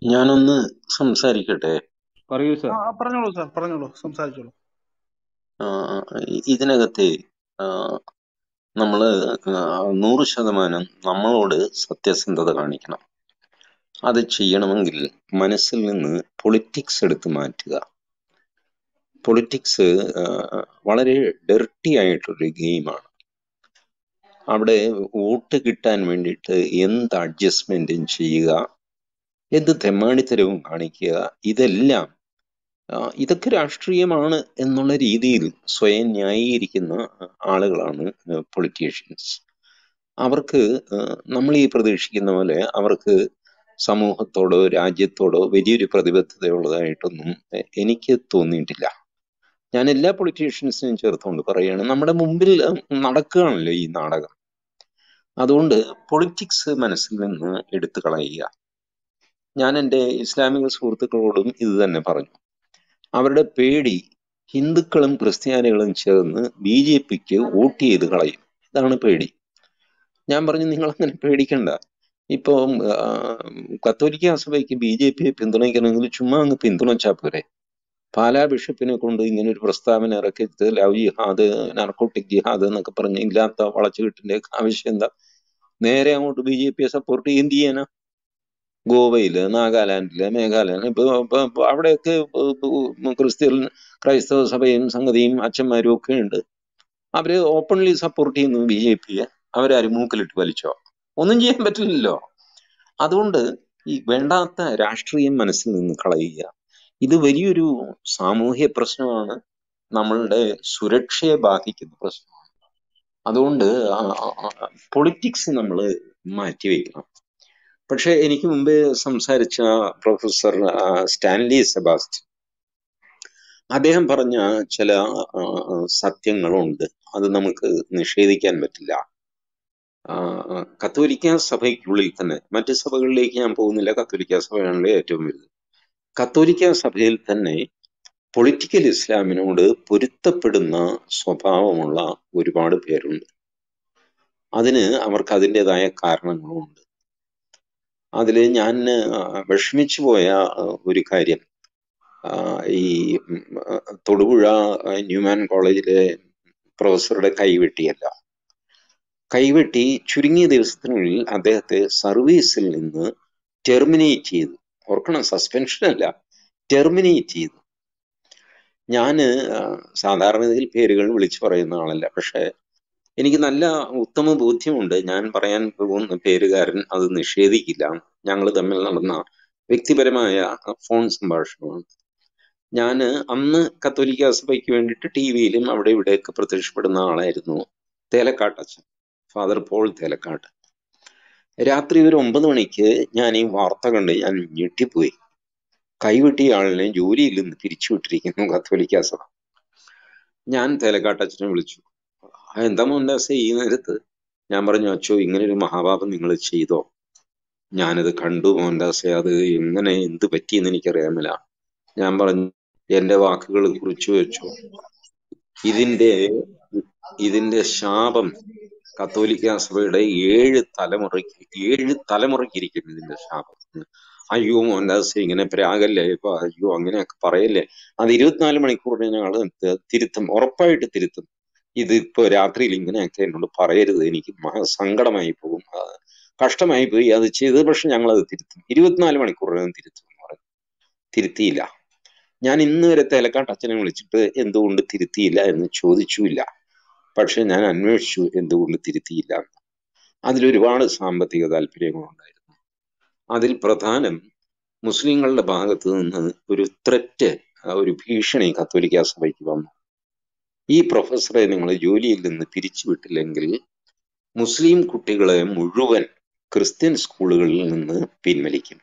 ഞാനൊന്ന് സംസാരിക്കട്ടെ പറയൂ ആ സർ ആ, പറഞ്ഞോളൂ സാർ പറഞ്ഞോളൂ സംസാരിച്ചോളൂ ആ, ഇ- ഇതിനകത്തെ ആ, നമ്മള് ആ, നൂറ് ശതമാനം നമ്മളോട് സത്യസന്ധത കാണിക്കണം അത് ചെയ്യണമെങ്കിൽ മനസ്സിൽ നിന്ന് പൊളിറ്റിക്സ് എടുത്ത് മാറ്റുക പൊളിറ്റിക്സ് വളരെ ഡെർട്ടി ആയിട്ടൊരു ഗെയിമാണ് അവിടെ വോട്ട് കിട്ടാൻ വേണ്ടിയിട്ട് എന്ത് അഡ്ജസ്റ്റ്മെന്റും ചെയ്യുക എന്ത് തെമ്മാടിത്തരവും കാണിക്കുക ഇതെല്ലാം ആ, ഇതൊക്കെ രാഷ്ട്രീയമാണ് എന്നുള്ള രീതിയിൽ സ്വയം ന്യായീകരിക്കുന്ന ആളുകളാണ് പൊളിറ്റീഷ്യൻസ് അവർക്ക് ആ, നമ്മൾ ഈ പ്രതീക്ഷിക്കുന്ന പോലെ അവർക്ക് സമൂഹത്തോടോ രാജ്യത്തോടോ വലിയൊരു പ്രതിബദ്ധതയുള്ളതായിട്ടൊന്നും എ- എനിക്ക് തോന്നിയിട്ടില്ല ഞാൻ എല്ലാ പൊളിറ്റീഷ്യൻസിനെയും ചേർത്തുകൊണ്ട് പറയുകയാണ് നമ്മുടെ മുമ്പിൽ ഉം, നടക്കുകയാണല്ലോ ഈ നാടകം അതുകൊണ്ട് പൊളിറ്റിക്സ് മനസ്സിൽ നിന്ന് എടുത്തു കളയുക ഞാൻ എൻ്റെ ഇസ്ലാമിക സുഹൃത്തുക്കളോടും ഇത് തന്നെ പറഞ്ഞു അവരുടെ പേടി ഹിന്ദുക്കളും ക്രിസ്ത്യാനികളും ചേർന്ന് ബി ജെ പിക്ക് വോട്ട് ചെയ്ത് കളയും ഇതാണ് പേടി ഞാൻ പറഞ്ഞു നിങ്ങൾ അങ്ങനെ പേടിക്കണ്ട ഇപ്പം ആ, കത്തോലിക്ക സഭയ്ക്ക് ബി ജെ പിയെ പിന്തുണയ്ക്കണമെങ്കിൽ ചുമ്മാ അങ്ങ് പിന്തുണച്ചാ പോരെ പാലാ ബിഷപ്പിനെ കൊണ്ട് ഇങ്ങനെ ഒരു പ്രസ്താവന ഇറക്കിയിട്ട് ലവ് ജിഹാദ് നർക്കോട്ടിക് ജിഹാദ് എന്നൊക്കെ പറഞ്ഞ് ഇല്ലാത്ത വളച്ചുകെട്ടിന്റെ ആവശ്യം എന്താ നേരെ അങ്ങോട്ട് ബി ജെ പിയെ സപ്പോർട്ട് ചെയ്യും എന്ത് ചെയ്യാനാ ഗോവയില് നാഗാലാൻഡില് മേഘാലയ ഇപ്പൊ ഇപ്പൊ ഇപ്പൊ അവിടെയൊക്കെ ഇപ്പൊ ക്രിസ്ത്യൻ ക്രൈസ്തവ സഭയും സംഗതിയും അച്ഛന്മാരും ഒക്കെ ഉണ്ട് അവര് ഓപ്പൺലി സപ്പോർട്ട് ചെയ്യുന്നു ബി ജെ പിയെ അവരാരും മൂക്കിലിട്ട് വലിച്ചോ ഒന്നും ചെയ്യാൻ പറ്റില്ലല്ലോ അതുകൊണ്ട് ഈ വേണ്ടാത്ത രാഷ്ട്രീയം മനസ്സിൽ നിന്ന് കളയുക ഇത് വലിയൊരു സാമൂഹ്യ പ്രശ്നമാണ് നമ്മളുടെ സുരക്ഷയെ ബാധിക്കുന്ന പ്രശ്നമാണ് അതുകൊണ്ട് പൊളിറ്റിക്സ് നമ്മൾ മാറ്റിവെക്കണം പക്ഷെ എനിക്ക് മുമ്പേ സംസാരിച്ച പ്രൊഫസർ ആ, സ്റ്റാൻലി സെബാസ്റ്റ്യൻ അദ്ദേഹം പറഞ്ഞ ചില ആ, ആ, സത്യങ്ങളുണ്ട് അത് നമുക്ക് നിഷേധിക്കാൻ പറ്റില്ല ആ, ആ, കത്തോലിക്ക സഭയ്ക്കുള്ളിൽ തന്നെ മറ്റ് സഭകളിലേക്ക് ഞാൻ പോകുന്നില്ല കത്തോലിക്ക സഭയാണല്ലോ ഏറ്റവും വലുത് കത്തോലിക്ക സഭയിൽ തന്നെ പൊളിറ്റിക്കൽ ഇസ്ലാമിനോട് പൊരുത്തപ്പെടുന്ന സ്വഭാവമുള്ള ഒരുപാട് പേരുണ്ട് അതിന് അവർക്ക് അതിൻ്റെതായ കാരണങ്ങളുമുണ്ട് അതിൽ ഞാൻ ആ, വിഷമിച്ചു പോയ ആ, ഒരു കാര്യം ആ, ഈ ഉം, ആ, തൊടുപുഴ ആ, ന്യൂമാൻ കോളേജിലെ പ്രൊഫസറുടെ കൈവെട്ടിയല്ല കൈവെട്ടി ചുരുങ്ങിയ ദിവസത്തിനുള്ളിൽ അദ്ദേഹത്തെ സർവീസിൽ നിന്ന് ടെർമിനേറ്റ് ചെയ്തു ഓർക്കണം സസ്പെൻഷൻ അല്ല ടെർമിനേറ്റ് ചെയ്തു ഞാന് ആ, സാധാരണഗതിയിൽ പേരുകൾ വിളിച്ചു പറയുന്ന ആളല്ല പക്ഷെ എനിക്ക് നല്ല ഉത്തമ ബോധ്യമുണ്ട് ഞാൻ പറയാൻ പോകുന്ന പേരുകാരൻ അത് നിഷേധിക്കില്ല ഞങ്ങൾ തമ്മിൽ നടന്ന വ്യക്തിപരമായ ഫോൺ സംഭാഷണമാണ് ഞാൻ അന്ന് കത്തോലിക്ക സഭയ്ക്ക് വേണ്ടിയിട്ട് ടി വിയിലും അവിടെ ഇവിടെയൊക്കെ പ്രത്യക്ഷപ്പെടുന്ന ആളായിരുന്നു തേലക്കാട്ടച്ഛൻ ഫാദർ പോൾ തേലക്കാട്ട് രാത്രി ഒരു ഒമ്പത് മണിക്ക് ഞാൻ ഈ വാർത്ത കണ്ട് ഞാൻ ഞെട്ടിപ്പോയി കൈവെട്ടിയ ആളിനെ ജോലിയിൽ നിന്ന് പിരിച്ചുവിട്ടിരിക്കുന്നു കത്തോലിക്ക സഭ ഞാൻ തേലക്കാട്ടച്ഛനെ വിളിച്ചു "ആ, എന്താ മോഹൻദാസേ ഈ നേരത്ത് ഞാൻ പറഞ്ഞു അച്ചോ ഇങ്ങനെ ഒരു മഹാപാപം നിങ്ങൾ ചെയ്തോ ഞാനത് കണ്ടു മോഹൻദാസെ അത് എങ്ങനെ എന്ത് പറ്റിയെന്ന് എനിക്കറിയാമല്ല ഞാൻ പറഞ്ഞു എന്റെ വാക്കുകൾ കുറിച്ചു വെച്ചു ഇതിന്റെ ഇതിന്റെ ശാപം കത്തോലിക്ക സഭയുടെ ഏഴ് തലമുറയ്ക്ക് ഏഴ് തലമുറയ്ക്ക് ഇരിക്കും ഇതിന്റെ ശാപം അയ്യോ മോഹൻദാസ് ഇങ്ങനെ പ്രാഗല്ലേ ഇപ്പൊ അയ്യോ അങ്ങനെയൊക്കെ പറയല്ലേ അത് ഇരുപത്തിനാല് മണിക്കൂറിനകം ത- തിരുത്തും ഉറപ്പായിട്ട് തിരുത്തും ഇത് ഇപ്പൊ രാത്രിയിൽ ഇങ്ങനെയൊക്കെ എന്നോട് പറയരുത് എനിക്ക് മഹാ സങ്കടമായി പോകും ആ, കഷ്ടമായി പോയി അത് ചെയ്തത് പക്ഷെ ഞങ്ങൾ അത് തിരുത്തും ഇരുപത്തിനാല് മണിക്കൂറിനകം തിരുത്തും എന്ന് പറഞ്ഞു തിരുത്തിയില്ല ഞാൻ ഇന്ന് വരെ തേലക്കാട്ട് അച്ഛനെ വിളിച്ചിട്ട് എന്തുകൊണ്ട് തിരുത്തിയില്ല എന്ന് ചോദിച്ചുമില്ല പക്ഷെ ഞാൻ അന്വേഷിച്ചു എന്തുകൊണ്ട് തിരുത്തിയില്ല എന്ന്. അതിലൊരുപാട് സാമ്പത്തിക താല്പര്യങ്ങളുണ്ടായിരുന്നു അതിൽ പ്രധാനം മുസ്ലിങ്ങളുടെ ഭാഗത്ത് നിന്ന് ഒരു ത്രെറ്റ് ഒരു ഭീഷണി കത്തോലിക്ക സഭയ്ക്ക് വന്നു ഈ പ്രൊഫസറെ നിങ്ങൾ ജോലിയിൽ നിന്ന് പിരിച്ചുവിട്ടില്ലെങ്കിൽ മുസ്ലിം കുട്ടികളെ മുഴുവൻ ക്രിസ്ത്യൻ സ്കൂളുകളിൽ നിന്ന് പിൻവലിക്കും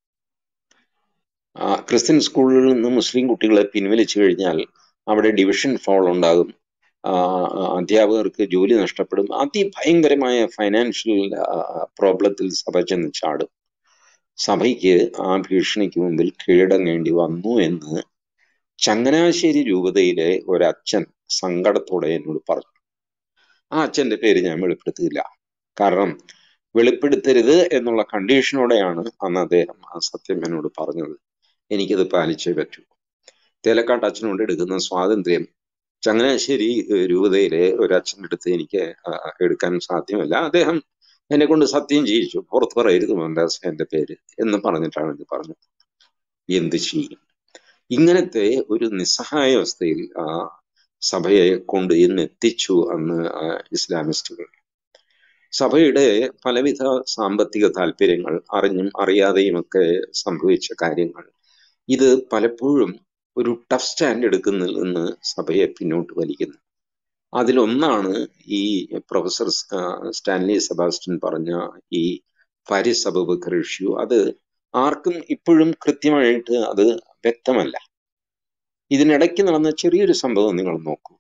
ആ, ക്രിസ്ത്യൻ സ്കൂളുകളിൽ നിന്ന് മുസ്ലിം കുട്ടികളെ പിൻവലിച്ചു കഴിഞ്ഞാൽ അവിടെ ഡിവിഷൻ ഫോൾ ഉണ്ടാകും ആ, ആ, അധ്യാപകർക്ക് ജോലി നഷ്ടപ്പെടും അതിഭയങ്കരമായ ഫൈനാൻഷ്യൽ പ്രോബ്ലത്തിൽ സഭ ചെന്ന് ചാടും സഭയ്ക്ക് ആ ഭീഷണിക്ക് മുമ്പിൽ കീഴടങ്ങേണ്ടി വന്നു എന്ന് ചങ്ങനാശ്ശേരി രൂപതയിലെ ഒരച്ഛൻ സങ്കടത്തോടെ എന്നോട് പറഞ്ഞു ആ അച്ഛന്റെ പേര് ഞാൻ വെളിപ്പെടുത്തിയില്ല കാരണം വെളിപ്പെടുത്തരുത് എന്നുള്ള കണ്ടീഷനോടെയാണ് അന്ന് അദ്ദേഹം ആ സത്യം എന്നോട് പറഞ്ഞത് എനിക്കത് പാലിച്ചേ പറ്റൂ തേലക്കാട്ട് അച്ഛനോട് എടുക്കുന്ന സ്വാതന്ത്ര്യം ചങ്ങനാശ്ശേരി ഏഹ്, രൂപതയിലെ ഒരു അച്ഛൻ്റെ അടുത്ത് എനിക്ക് ആ, എടുക്കാൻ സാധ്യമല്ല അദ്ദേഹം എന്നെ കൊണ്ട് സത്യം ചെയ്യിച്ചു പുറത്ത് പറയരുത് മോഹൻദാസ് എന്റെ പേര് എന്ന് പറഞ്ഞിട്ടാണ് ഇത് പറഞ്ഞത് എന്ത് ചെയ്യും ഇങ്ങനത്തെ ഒരു നിസ്സഹായ അവസ്ഥയിൽ ആ സഭയെ കൊണ്ട് ഇന്ന് എത്തിച്ചു അന്ന് ആ ഇസ്ലാമിസ്റ്റുകൾ സഭയുടെ പലവിധ സാമ്പത്തിക താല്പര്യങ്ങൾ അറിഞ്ഞും അറിയാതെയും ഒക്കെ സംഭവിച്ച കാര്യങ്ങൾ ഇത് പലപ്പോഴും ഒരു ടഫ് സ്റ്റാൻഡ് എടുക്കുന്നതിൽ നിന്ന് സഭയെ പിന്നോട്ട് വലിക്കുന്നു അതിലൊന്നാണ് ഈ പ്രൊഫസർ സ്- ആ, സ്റ്റാൻലി സെബാസ്റ്റ്യൻ പറഞ്ഞ ഈ പാരിസ് അബൂബക്കർ ഇഷ്യൂ അത് ആർക്കും ഇപ്പോഴും കൃത്യമായിട്ട് അത് വ്യക്തമല്ല ഇതിനിടയ്ക്ക് നടന്ന ചെറിയൊരു സംഭവം നിങ്ങൾ നോക്കൂ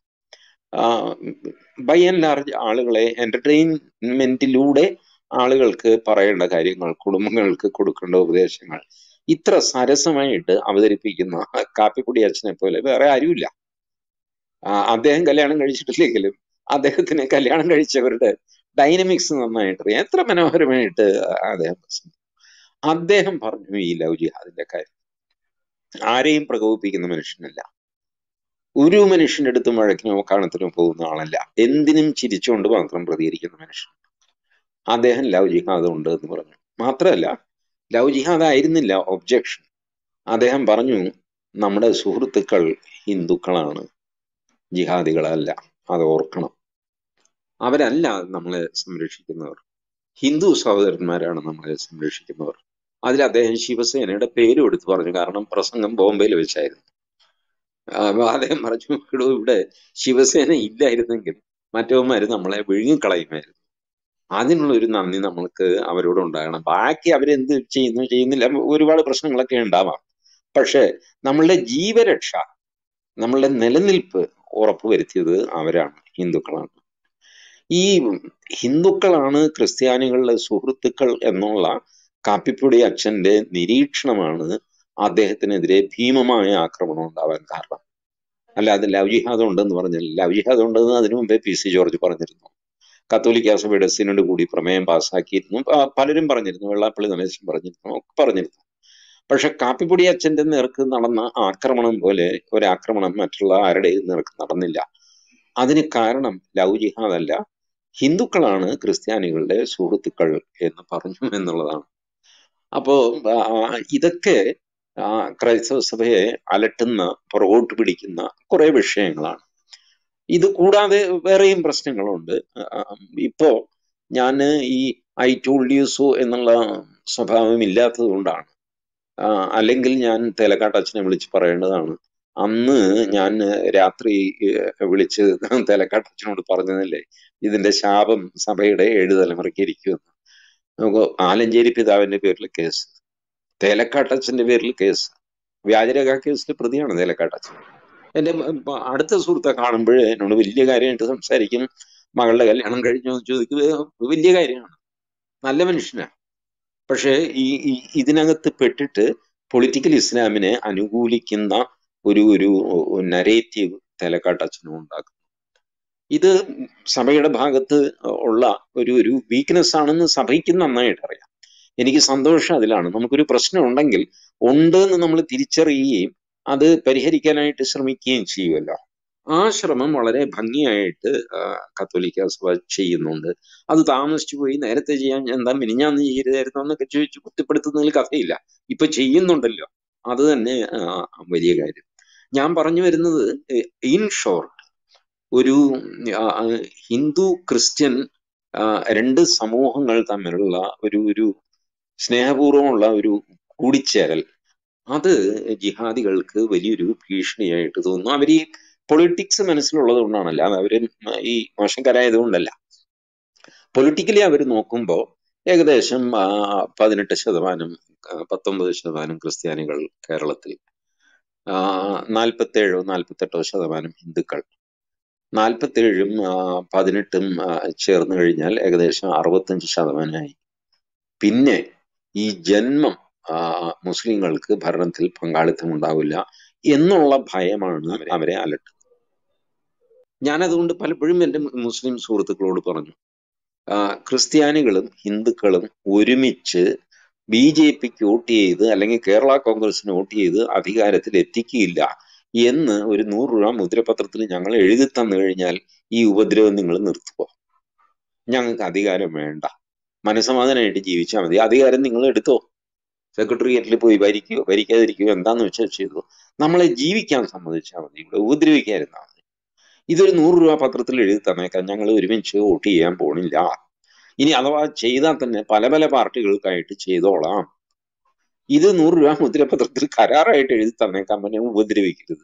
ബൈ ആൻഡ് ലാർജ് ആളുകളെ എന്റർടൈൻമെന്റിലൂടെ ആളുകൾക്ക് പറയേണ്ട കാര്യങ്ങൾ കുടുംബങ്ങൾക്ക് കൊടുക്കേണ്ട ഉപദേശങ്ങൾ ഇത്ര സരസമായിട്ട് അവതരിപ്പിക്കുന്ന കാപ്പിക്കുടി അച്ഛനെ പോലെ വേറെ ആരുമില്ല ആ, അദ്ദേഹം കല്യാണം കഴിച്ചിട്ടില്ലെങ്കിലും അദ്ദേഹത്തിന് കല്യാണം കഴിച്ചവരുടെ ഡൈനമിക്സ് നന്നായിട്ട് അറിയാം എത്ര മനോഹരമായിട്ട് അദ്ദേഹം പ്രസംഗിച്ചു. അദ്ദേഹം പറഞ്ഞു ഈ ലവ് ജിഹാദിന്റെ കാര്യം ആരെയും പ്രകോപിപ്പിക്കുന്ന മനുഷ്യനല്ല ഒരു മനുഷ്യന്റെ അടുത്തും വഴക്കിനോ കാണത്തിനോ പോകുന്ന ആളല്ല എന്തിനും ചിരിച്ചുകൊണ്ട് മാത്രം പ്രതികരിക്കുന്ന മനുഷ്യൻ അദ്ദേഹം ലവ് ജിഹാദ് ഉണ്ട് എന്ന് പറഞ്ഞു മാത്രമല്ല ലവ് ജിഹാദ് ആയിരുന്നില്ല ഒബ്ജക്ഷൻ അദ്ദേഹം പറഞ്ഞു നമ്മുടെ സുഹൃത്തുക്കൾ ഹിന്ദുക്കളാണ് ജിഹാദികളല്ല അത് ഓർക്കണം അവരല്ല നമ്മളെ സംരക്ഷിക്കുന്നവർ ഹിന്ദു സഹോദരന്മാരാണ് നമ്മളെ സംരക്ഷിക്കുന്നവർ അതിൽ അദ്ദേഹം ശിവസേനയുടെ പേരും എടുത്തു പറഞ്ഞു കാരണം പ്രസംഗം ബോംബെയിൽ വെച്ചായിരുന്നു ആ, അപ്പൊ അദ്ദേഹം പറഞ്ഞു "എടോ, ഇവിടെ ശിവസേന ഇല്ലായിരുന്നെങ്കിൽ മറ്റവന്മാര് നമ്മളെ വിഴുങ്ങിക്കളയുമായിരുന്നു അതിനുള്ള ഒരു നന്ദി നമ്മൾക്ക് അവരോട് ഉണ്ടാകണം ബാക്കി അവരെന്ത് ചെയ്യുന്നു ചെയ്യുന്നില്ല ഒരുപാട് പ്രശ്നങ്ങളൊക്കെ ഉണ്ടാവാം പക്ഷെ നമ്മളുടെ ജീവരക്ഷ നമ്മളുടെ നിലനിൽപ്പ് ഉറപ്പുവരുത്തിയത് അവരാണ് ഹിന്ദുക്കളാണ് ഈ ഹിന്ദുക്കളാണ് ക്രിസ്ത്യാനികളുടെ സുഹൃത്തുക്കൾ എന്നുള്ള കാപ്പിപ്പൊടി അച്ഛന്റെ നിരീക്ഷണമാണ് അദ്ദേഹത്തിനെതിരെ ഭീമമായ ആക്രമണം ഉണ്ടാവാൻ കാരണം അല്ലാതെ ലവ് ജിഹാദ് ഉണ്ടെന്ന് പറഞ്ഞില്ല ലവ് ജിഹാദ് ഉണ്ടെന്ന് അതിനു മുമ്പേ പി സി ജോർജ് പറഞ്ഞിരുന്നു കത്തോലിക്ക സഭയുടെ സിനഡ് കൂടി പ്രമേയം പാസ്സാക്കിയിരുന്നു പ- പലരും പറഞ്ഞിരുന്നു വെള്ളാപ്പള്ളി നടേശൻ പറഞ്ഞിരുന്നു ഒക്കെ പറഞ്ഞിരുന്നു പക്ഷെ കാപ്പിപ്പൊടി അച്ഛന്റെ നേർക്ക് നടന്ന ആക്രമണം പോലെ ഒരാക്രമണം മറ്റുള്ള ആരുടെയും നേർക്ക് നടന്നില്ല അതിന് കാരണം ലവ് ജിഹാദ് അല്ല ഹിന്ദുക്കളാണ് ക്രിസ്ത്യാനികളുടെ സുഹൃത്തുക്കൾ എന്ന് പറഞ്ഞു എന്നുള്ളതാണ് അപ്പോ ആ, ഇതൊക്കെ ആ, ക്രൈസ്തവ സഭയെ അലട്ടുന്ന പുറകോട്ട് പിടിക്കുന്ന കുറെ വിഷയങ്ങളാണ് ഇത് കൂടാതെ വേറെയും പ്രശ്നങ്ങളുണ്ട് ആ, ഇപ്പോ ഞാൻ ഈ ഐ ടോൾഡ് യു സോ എന്നുള്ള സ്വഭാവം ഇല്ലാത്തത് കൊണ്ടാണ് ആ, അല്ലെങ്കിൽ ഞാൻ തേലക്കാട്ടച്ഛനെ വിളിച്ച് പറയേണ്ടതാണ് അന്ന് ഞാൻ രാത്രി ഏഹ്, വിളിച്ച് തേലക്കാട്ടച്ഛനോട് പറഞ്ഞതല്ലേ ഇതിന്റെ ശാപം സഭയുടെ ഏഴ് തലമുറയ്ക്ക് ഇരിക്കുമെന്ന് നമുക്ക് ആലഞ്ചേരി പിതാവിന്റെ പേരിൽ കേസ് തേലക്കാട്ടച്ഛന്റെ പേരിൽ കേസ് വ്യാജരേഖ കേസിലെ പ്രതിയാണ് തേലക്കാട്ടച്ഛൻ എന്റെ മ- മ- അടുത്ത സുഹൃത്തെ കാണുമ്പോഴേ എന്നോട് വലിയ കാര്യമായിട്ട് സംസാരിക്കും മകളുടെ കല്യാണം കഴിഞ്ഞു എന്ന് ചോദിക്കും "ഏ, വലിയ കാര്യമാണ് നല്ല മനുഷ്യനാണ് പക്ഷേ ഈ ഈ- ഇതിനകത്ത് പെട്ടിട്ട് പൊളിറ്റിക്കൽ ഇസ്ലാമിനെ അനുകൂലിക്കുന്ന ഒരു ഒരു നരേറ്റീവ് തേലക്കാട്ടച്ഛനും ഉണ്ടാക്കും ഇത് സഭയുടെ ഭാഗത്ത് ഉള്ള ഒരു ഒരു വീക്ക്നെസ് ആണെന്ന് സഭയ്ക്ക് നന്നായിട്ട് അറിയാം എനിക്ക് സന്തോഷം അതിലാണ് നമുക്കൊരു പ്രശ്നം ഉണ്ടെങ്കിൽ ഉണ്ട് എന്ന് നമ്മൾ തിരിച്ചറിയുകയും അത് പരിഹരിക്കാനായിട്ട് ശ്രമിക്കുകയും ചെയ്യുമല്ലോ ആ ശ്രമം വളരെ ഭംഗിയായിട്ട് ആ, കത്തോലിക്ക സഭ ചെയ്യുന്നുണ്ട് അത് താമസിച്ചു പോയി നേരത്തെ ചെയ്യാൻ എന്താ മിനിഞ്ഞാന്ന് ചെയ്യരുതായിരുന്നു എന്നൊക്കെ ചോദിച്ച് കുറ്റപ്പെടുത്തുന്നതിൽ കഥയില്ല ഇപ്പൊ ചെയ്യുന്നുണ്ടല്ലോ അത് തന്നെ ആ, വലിയ കാര്യം ഞാൻ പറഞ്ഞു വരുന്നത് ഇൻ ഷോർട്ട് ഒരു ആ, ആ, ഹിന്ദു ക്രിസ്ത്യൻ ആ, രണ്ട് സമൂഹങ്ങൾ തമ്മിലുള്ള ഒരു ഒരു സ്നേഹപൂർവ്വമുള്ള ഒരു കൂടിച്ചേരൽ അത് ജിഹാദികൾക്ക് വലിയൊരു ഭീഷണിയായിട്ട് തോന്നുന്നു അവർ ഈ പൊളിറ്റിക്സ് മനസ്സിലുള്ളത് കൊണ്ടാണല്ല അത് അവര് ഈ മോശക്കാരായത് കൊണ്ടല്ല പൊളിറ്റിക്കലി അവർ നോക്കുമ്പോൾ ഏകദേശം ആ, പതിനെട്ട് ശതമാനം ആ, പത്തൊമ്പത് ശതമാനം ക്രിസ്ത്യാനികൾ കേരളത്തിൽ നാൽപ്പത്തേഴോ നാൽപ്പത്തെട്ടോ ശതമാനം ഹിന്ദുക്കൾ നാൽപ്പത്തേഴും ആ, പതിനെട്ടും ആ, ചേർന്ന് കഴിഞ്ഞാൽ ഏകദേശം അറുപത്തഞ്ച് ശതമാനമായി പിന്നെ ഈ ജന്മം ആ, മുസ്ലിങ്ങൾക്ക് ഭരണത്തിൽ പങ്കാളിത്തം ഉണ്ടാവില്ല എന്നുള്ള ഭയമാണ് അവരെ അലട്ടുന്നത് ഞാൻ അതുകൊണ്ട് പലപ്പോഴും എൻ്റെ മുസ്ലിം സുഹൃത്തുക്കളോട് പറഞ്ഞു ആ, ക്രിസ്ത്യാനികളും ഹിന്ദുക്കളും ഒരുമിച്ച് ബി ജെ പിക്ക് വോട്ട് ചെയ്ത് അല്ലെങ്കിൽ കേരള കോൺഗ്രസിന് വോട്ട് ചെയ്ത് അധികാരത്തിൽ എത്തിക്കുകയില്ല എന്ന് ഒരു നൂറ് രൂപ മുദ്രപത്രത്തിൽ ഞങ്ങൾ എഴുതി തന്നു കഴിഞ്ഞാൽ ഈ ഉപദ്രവം നിങ്ങൾ നിർത്തുമോ ഞങ്ങൾക്ക് അധികാരം വേണ്ട മനസമാധാനമായിട്ട് ജീവിച്ചാൽ മതി അധികാരം നിങ്ങൾ എടുത്തോ സെക്രട്ടേറിയറ്റിൽ പോയി ഭരിക്കുകയോ ഭരിക്കാതിരിക്കുകയോ എന്താന്ന് വെച്ചാൽ ചെയ്തു നമ്മളെ ജീവിക്കാൻ സമ്മതിച്ചാൽ മതി ഇവിടെ ഉപദ്രവിക്കാതിരുന്നാൽ മതി ഇതൊരു നൂറ് രൂപ പത്രത്തിൽ എഴുതി തന്നേക്കാം ഞങ്ങൾ ഒരുമിച്ച് വോട്ട് ചെയ്യാൻ പോണില്ല ഇനി അഥവാ ചെയ്താൽ തന്നെ പല പല പാർട്ടികൾക്കായിട്ട് ചെയ്തോളാം ഇത് നൂറ് രൂപ മുദ്രപത്രത്തിൽ കരാറായിട്ട് എഴുതി തന്നേക്കാൻ പിന്നെ ഉപദ്രവിക്കരുത്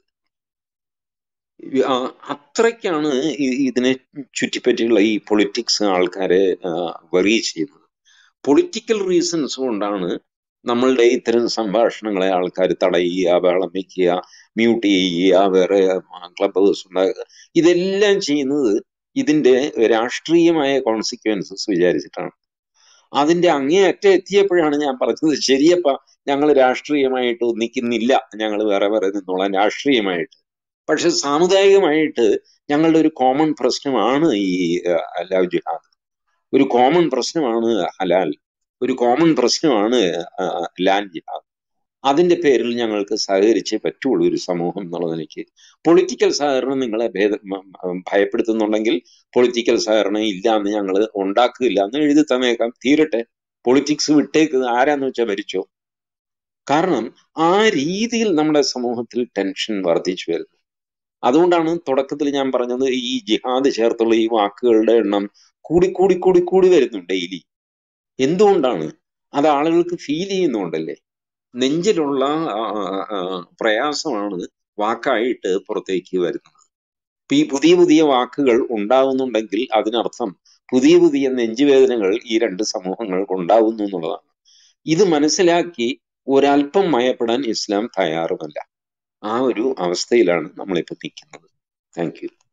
ഈ, ആ, അത്രയ്ക്കാണ് ഈ- ഇതിനെ ചുറ്റിപ്പറ്റിയുള്ള ഈ പൊളിറ്റിക്സ് ആൾക്കാരെ വെറി ചെയ്യുന്നത് പൊളിറ്റിക്കൽ റീസൺസ് കൊണ്ടാണ് നമ്മളുടെ ഇത്തരം സംഭാഷണങ്ങളെ ആൾക്കാർ തടയുക ബഹളം വയ്ക്കുക മ്യൂട്ട് ചെയ്യുക വേറെ ക്ലബ് ഹൗസ് ഉണ്ടാക്കുക ഇതെല്ലാം ചെയ്യുന്നത് ഇതിന്റെ രാഷ്ട്രീയമായ കോൺസിക്വൻസസ് വിചാരിച്ചിട്ടാണ് അതിന്റെ അങ്ങേയറ്റം എത്തിയപ്പോഴാണ് ഞാൻ പറഞ്ഞത് ശരിയപ്പ ഞങ്ങൾ രാഷ്ട്രീയമായിട്ട് ഒന്നിക്കുന്നില്ല ഞങ്ങൾ വേറെ വേറെ നിന്നോളാം രാഷ്ട്രീയമായിട്ട് പക്ഷെ സാമുദായികമായിട്ട് ഞങ്ങളുടെ ഒരു കോമൺ പ്രശ്നമാണ് ഈ അഹ്, ലവ് ജിഹാദ് ഒരു കോമൺ പ്രശ്നമാണ് ഹലാൽ ഒരു കോമൺ പ്രശ്നമാണ് ലാൻഡ് ജിഹാദ് അതിന്റെ പേരിൽ ഞങ്ങൾക്ക് സഹകരിച്ചേ പറ്റുള്ളൂ ഒരു സമൂഹം എന്നുള്ള നിലയ്ക്ക് പൊളിറ്റിക്കൽ സഹകരണം നിങ്ങളെ ഭേദ മ- മ- ഭയപ്പെടുത്തുന്നുണ്ടെങ്കിൽ പൊളിറ്റിക്കൽ സഹകരണം ഇല്ല എന്ന് ഞങ്ങൾ ഉണ്ടാക്കില്ല എന്ന് എഴുതി തന്നേക്കാം തീരട്ടെ പൊളിറ്റിക്സ് വിട്ടേക്ക് ആരാന്ന് വെച്ചാൽ ഭരിച്ചോ കാരണം ആ രീതിയിൽ നമ്മുടെ സമൂഹത്തിൽ ടെൻഷൻ വർദ്ധിച്ചു വരുന്നു അതുകൊണ്ടാണ് തുടക്കത്തിൽ ഞാൻ പറഞ്ഞത് ഈ ജിഹാദ് ചേർത്തുള്ള ഈ വാക്കുകളുടെ എണ്ണം കൂടി കൂടി കൂടി കൂടി വരുന്നു ഡെയിലി എന്തുകൊണ്ടാണ് അത് ആളുകൾക്ക് ഫീൽ ചെയ്യുന്നുണ്ടല്ലേ നെഞ്ചിലുള്ള ആ, ആ, ആ, പ്രയാസമാണ് വാക്കായിട്ട് പുറത്തേക്ക് വരുന്നത് ഇപ്പൊ ഈ പുതിയ പുതിയ വാക്കുകൾ ഉണ്ടാവുന്നുണ്ടെങ്കിൽ അതിനർത്ഥം പുതിയ പുതിയ നെഞ്ചുവേദനകൾ ഈ രണ്ട് സമൂഹങ്ങൾക്ക് ഉണ്ടാവുന്നു എന്നുള്ളതാണ് ഇത് മനസ്സിലാക്കി ഒരല്പം മയപ്പെടാൻ ഇസ്ലാം തയ്യാറുമല്ല ആ ഒരു അവസ്ഥയിലാണ് നമ്മളിപ്പോ നിൽക്കുന്നത് താങ്ക് യു